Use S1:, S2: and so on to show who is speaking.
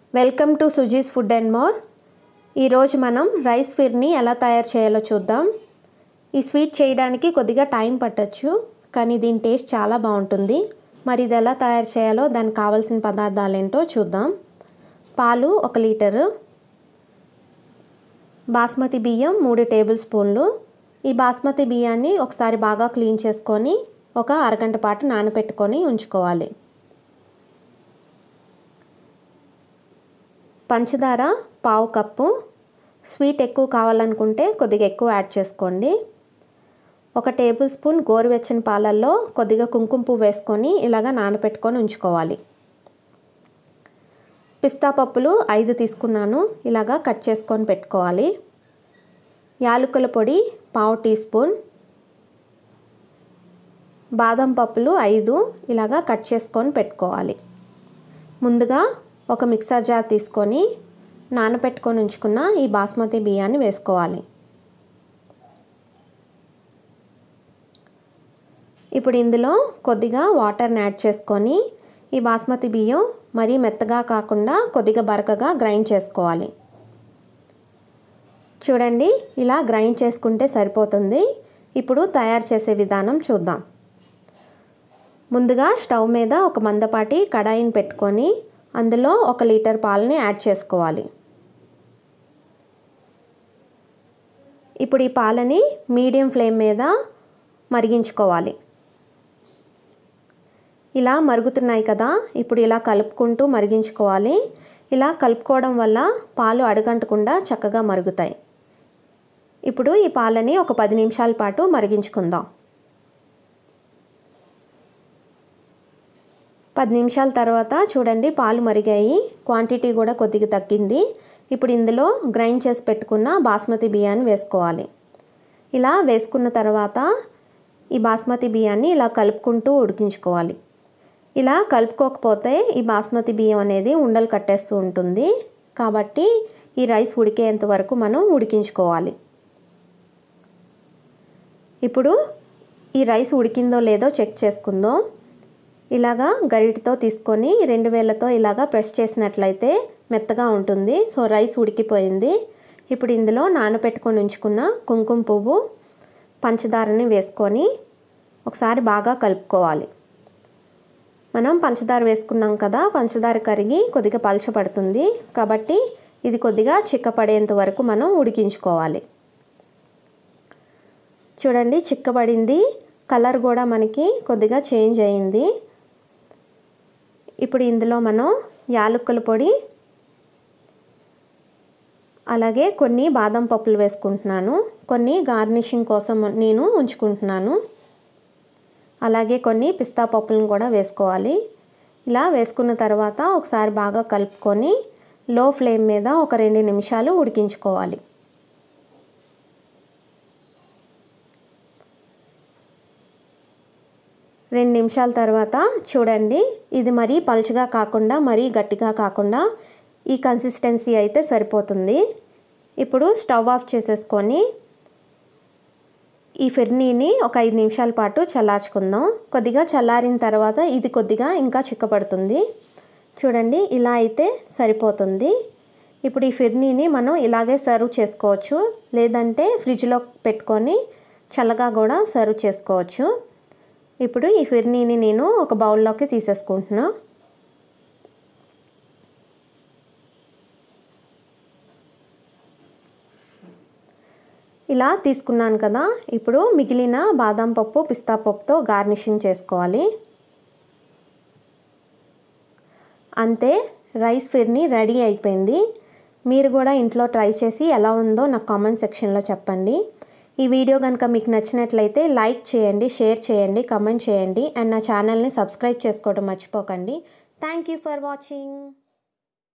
S1: welcome to Suji's food and more ఈరోజు మనం rice ఫిర్ని ఎలా తయారు చేయాలో చూద్దాం ఈ స్వీట్ చేయడానికి కొద్దిగా టైం పట్టచ్చు కానీ దీని టేస్ట్ చాలా బాగుంటుంది మరి ఇది ఎలా తయారు చేయాలో దానికి కావాల్సిన పదార్థాలు ఏంటో చూద్దాం పాలు ఒక లీటరు బాస్మతి బియ్యం మూడు టేబుల్ స్పూన్లు ఈ బాస్మతి బియ్యాన్ని ఒకసారి బాగా క్లీన్ చేసుకొని ఒక అరగంట పాటు నానబెట్టుకొని ఉంచుకోవాలి పంచదార పావు కప్పు స్వీట్ ఎక్కువ కావాలనుకుంటే కొద్దిగా ఎక్కువ యాడ్ చేసుకోండి ఒక టేబుల్ స్పూన్ గోరువెచ్చని పాలల్లో కొద్దిగా కుంకుమ పువ్వు వేసుకొని ఇలాగ నానబెట్టుకొని ఉంచుకోవాలి పిస్తా పప్పులు ఐదు తీసుకున్నాను ఇలాగా కట్ చేసుకొని పెట్టుకోవాలి యాలకుల పొడి పావు టీ స్పూన్ బాదం పప్పులు ఐదు ఇలాగా కట్ చేసుకొని పెట్టుకోవాలి ముందుగా ఒక మిక్సర్ జార్ తీసుకొని నానబెట్టుకొని ఉంచుకున్న ఈ బాస్మతి బియ్యాన్ని వేసుకోవాలి ఇప్పుడు ఇందులో కొద్దిగా వాటర్ని యాడ్ చేసుకొని ఈ బాస్మతి బియ్యం మరీ మెత్తగా కాకుండా కొద్దిగా బరకగా గ్రైండ్ చేసుకోవాలి చూడండి ఇలా గ్రైండ్ చేసుకుంటే సరిపోతుంది ఇప్పుడు తయారు చేసే విధానం చూద్దాం ముందుగా స్టవ్ మీద ఒక మందపాటి కడాయిని పెట్టుకొని అందులో ఒక లీటర్ పాలని యాడ్ చేసుకోవాలి ఇప్పుడు ఈ పాలని మీడియం ఫ్లేమ్ మీద మరిగించుకోవాలి ఇలా మరుగుతున్నాయి కదా ఇప్పుడు ఇలా కలుపుకుంటూ మరిగించుకోవాలి ఇలా కలుపుకోవడం వల్ల పాలు అడగంటకుండా చక్కగా మరుగుతాయి ఇప్పుడు ఈ పాలని ఒక పది నిమిషాల పాటు మరిగించుకుందాం పది నిమిషాల తర్వాత చూడండి పాలు మరిగాయి క్వాంటిటీ కూడా కొద్దిగా తగ్గింది ఇప్పుడు ఇందులో గ్రైండ్ చేసి పెట్టుకున్న బాస్మతి బియ్యాన్ని వేసుకోవాలి ఇలా వేసుకున్న తర్వాత ఈ బాస్మతి బియ్యాన్ని ఇలా కలుపుకుంటూ ఉడికించుకోవాలి ఇలా కలుపుకోకపోతే ఈ బాస్మతి బియ్యం అనేది ఉండలు కట్టేస్తూ ఉంటుంది కాబట్టి ఈ రైస్ ఉడికేంత వరకు మనం ఉడికించుకోవాలి ఇప్పుడు ఈ రైస్ ఉడికిందో లేదో చెక్ చేసుకుందాం ఇలాగా గరిటితో తీసుకొని రెండు వేలతో ఇలాగా ప్రెస్ చేసినట్లయితే మెత్తగా ఉంటుంది సో రైస్ ఉడికిపోయింది ఇప్పుడు ఇందులో నానబెట్టుకొని ఉంచుకున్న కుంకుమ పువ్వు పంచదారని వేసుకొని ఒకసారి బాగా కలుపుకోవాలి మనం పంచదార వేసుకున్నాం కదా పంచదార కరిగి కొద్దిగా పలచపడుతుంది కాబట్టి ఇది కొద్దిగా చిక్కపడేంత వరకు మనం ఉడికించుకోవాలి చూడండి చిక్కబడింది కలర్ కూడా మనకి కొద్దిగా చేంజ్ అయింది ఇప్పుడు ఇందులో మనం యాలకుల పొడి అలాగే కొన్ని బాదం పప్పులు వేసుకుంటున్నాను కొన్ని గార్నిషింగ్ కోసం నేను ఉంచుకుంటున్నాను అలాగే కొన్ని పిస్తా పప్పులను కూడా వేసుకోవాలి ఇలా వేసుకున్న తర్వాత ఒకసారి బాగా కలుపుకొని లో ఫ్లేమ్ మీద ఒక రెండు నిమిషాలు ఉడికించుకోవాలి రెండు నిమిషాల తర్వాత చూడండి ఇది మరీ పలుచగా కాకుండా మరీ గట్టిగా కాకుండా ఈ కన్సిస్టెన్సీ అయితే సరిపోతుంది ఇప్పుడు స్టవ్ ఆఫ్ చేసేసుకొని ఈ ఫిర్నీని ఒక ఐదు నిమిషాల పాటు చల్లార్చుకుందాం కొద్దిగా చల్లారిన తర్వాత ఇది కొద్దిగా ఇంకా చిక్కపడుతుంది చూడండి ఇలా అయితే సరిపోతుంది ఇప్పుడు ఈ ఫిర్నీని మనం ఇలాగే సర్వ్ చేసుకోవచ్చు లేదంటే ఫ్రిడ్జ్లో పెట్టుకొని చల్లగా కూడా సర్వ్ చేసుకోవచ్చు ఇప్పుడు ఈ ఫిర్నీని నేను ఒక బౌల్లోకి తీసేసుకుంటున్నా ఇలా తీసుకున్నాను కదా ఇప్పుడు మిగిలిన బాదం పప్పు పిస్తా పప్పుతో గార్నిషింగ్ చేసుకోవాలి అంతే రైస్ ఫిర్ని రెడీ అయిపోయింది మీరు కూడా ఇంట్లో ట్రై చేసి ఎలా ఉందో నాకు కామెంట్ సెక్షన్లో చెప్పండి ఈ వీడియో కనుక మీకు నచ్చినట్లయితే లైక్ చేయండి షేర్ చేయండి కమెంట్ చేయండి అండ్ నా ఛానల్ని సబ్స్క్రైబ్ చేసుకోవడం మర్చిపోకండి థ్యాంక్ యూ ఫర్ వాచింగ్